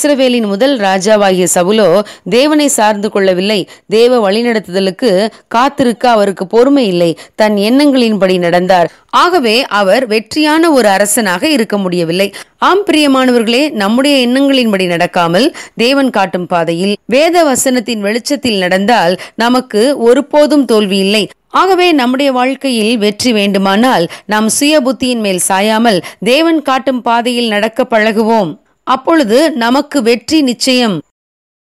இஸ்ரவேலின் முதல் ராஜாவாகிய சவுலோ தேவனை சார்ந்து கொள்ளவில்லை தேவ வழிநடத்துதலுக்கு காத்திருக்க அவருக்கு பொறுமை இல்லை தன் எண்ணங்களின்படி நடந்தார் ஆகவே அவர் வெற்றியான ஒரு அரசனாக இருக்க முடியவில்லை ஆம் பிரியமானவர்களே நம்முடைய எண்ணங்களின்படி நடக்காமல் தேவன் காட்டும் பாதையில் வேத வசனத்தின் வெளிச்சத்தில் நடந்தால் நமக்கு ஒருபோதும் தோல்வி இல்லை ஆகவே நம்முடைய வாழ்க்கையில் வெற்றி வேண்டுமானால் நாம் சுய புத்தியின் மேல் சாயாமல் தேவன் காட்டும் பாதையில் நடக்க பழகுவோம் அப்பொழுது நமக்கு வெற்றி நிச்சயம்